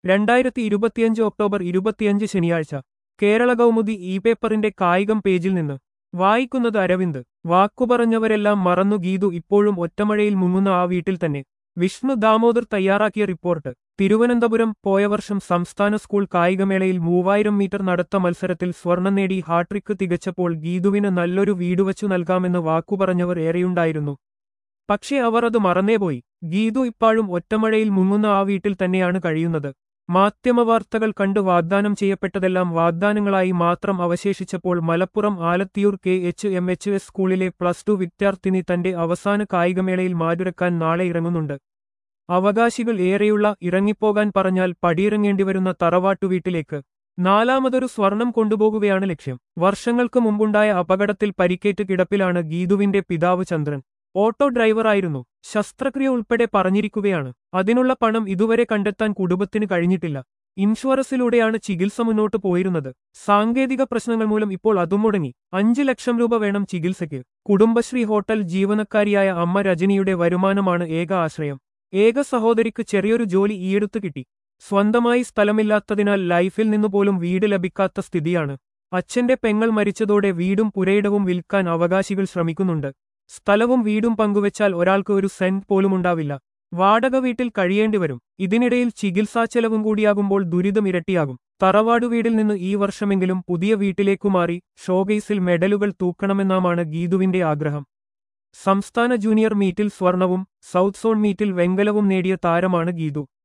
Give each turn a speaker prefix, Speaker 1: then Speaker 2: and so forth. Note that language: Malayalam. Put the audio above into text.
Speaker 1: രണ്ടായിരത്തി ഇരുപത്തിയഞ്ച് ഒക്ടോബർ ഇരുപത്തിയഞ്ച് ശനിയാഴ്ച കേരള കൗമുദി ഇ പേപ്പറിന്റെ കായികം പേജിൽ നിന്ന് വായിക്കുന്നത് അരവിന്ദ് വാക്കുപറഞ്ഞവരെല്ലാം മറന്നു ഗീതു ഇപ്പോഴും ഒറ്റമഴയിൽ മുങ്ങുന്ന ആ വീട്ടിൽ തന്നെ വിഷ്ണു ദാമോദർ തയ്യാറാക്കിയ റിപ്പോർട്ട് തിരുവനന്തപുരം പോയ വർഷം സംസ്ഥാന സ്കൂൾ കായികമേളയിൽ മൂവായിരം മീറ്റർ നടത്ത മത്സരത്തിൽ സ്വർണം നേടി ഹാട്രിക്ക് തികച്ചപ്പോൾ ഗീതുവിന് നല്ലൊരു വീടുവച്ചു നൽകാമെന്ന് വാക്കുപറഞ്ഞവർ ഏറെയുണ്ടായിരുന്നു പക്ഷേ അവർ അത് മറന്നേപോയി ഗീതു ഇപ്പോഴും ഒറ്റമഴയിൽ മുങ്ങുന്ന ആ വീട്ടിൽ തന്നെയാണ് കഴിയുന്നത് മാധ്യമവാർത്തകൾ കണ്ട് വാഗ്ദാനം ചെയ്യപ്പെട്ടതെല്ലാം വാഗ്ദാനങ്ങളായി മാത്രം അവശേഷിച്ചപ്പോൾ Malappuram Alathiyur K H M H S സ്കൂളിലെ പ്ലസ് ടു വിദ്യാർത്ഥിനി തന്റെ അവസാന കായികമേളയിൽ മാതുരക്കാൻ നാളെ ഇറങ്ങുന്നുണ്ട് അവകാശികൾ ഏറെയുള്ള ഇറങ്ങിപ്പോകാൻ പറഞ്ഞാൽ പടിയിറങ്ങേണ്ടിവരുന്ന തറവാട്ടുവീട്ടിലേക്ക് നാലാമതൊരു സ്വർണം കൊണ്ടുപോകുകയാണ് ലക്ഷ്യം വർഷങ്ങൾക്ക് മുമ്പുണ്ടായ അപകടത്തിൽ പരിക്കേറ്റ് കിടപ്പിലാണ് ഗീതുവിന്റെ പിതാവ് ചന്ദ്രൻ ഓട്ടോ ഡ്രൈവറായിരുന്നു ശസ്ത്രക്രിയ ഉൾപ്പെടെ പറഞ്ഞിരിക്കുകയാണ് അതിനുള്ള പണം ഇതുവരെ കണ്ടെത്താൻ കുടുംബത്തിന് കഴിഞ്ഞിട്ടില്ല ഇൻഷുറൻസിലൂടെയാണ് ചികിത്സ മുന്നോട്ട് പോയിരുന്നത് സാങ്കേതിക പ്രശ്നങ്ങൾ മൂലം ഇപ്പോൾ അതും മുടങ്ങി അഞ്ചു ലക്ഷം രൂപ വേണം ചികിത്സയ്ക്ക് കുടുംബശ്രീ ഹോട്ടൽ ജീവനക്കാരിയായ അമ്മ രജനിയുടെ വരുമാനമാണ് ഏക ആശ്രയം ഏക സഹോദരിക്ക് ചെറിയൊരു ജോലി ഈയെടുത്തു കിട്ടി സ്വന്തമായി സ്ഥലമില്ലാത്തതിനാൽ ലൈഫിൽ നിന്നുപോലും വീട് ലഭിക്കാത്ത സ്ഥിതിയാണ് അച്ഛന്റെ പെങ്ങൾ മരിച്ചതോടെ വീടും പുരയിടവും വിൽക്കാൻ അവകാശികൾ ശ്രമിക്കുന്നുണ്ട് സ്ഥലവും വീടും പങ്കുവച്ചാൽ ഒരാൾക്ക് ഒരു സെന്റ് പോലുമുണ്ടാവില്ല വാടക വീട്ടിൽ കഴിയേണ്ടിവരും ഇതിനിടയിൽ ചികിത്സാ ചെലവും കൂടിയാകുമ്പോൾ ദുരിതം ഇരട്ടിയാകും തറവാടു വീടിൽ നിന്ന് ഈ വർഷമെങ്കിലും പുതിയ വീട്ടിലേക്കു മാറി ഷോകേസിൽ മെഡലുകൾ തൂക്കണമെന്നാമാണ് ഗീതുവിന്റെ ആഗ്രഹം സംസ്ഥാന ജൂനിയർ മീറ്റിൽ സ്വർണവും സൗത്ത് സോൺ മീറ്റിൽ വെങ്കലവും നേടിയ താരമാണ് ഗീതു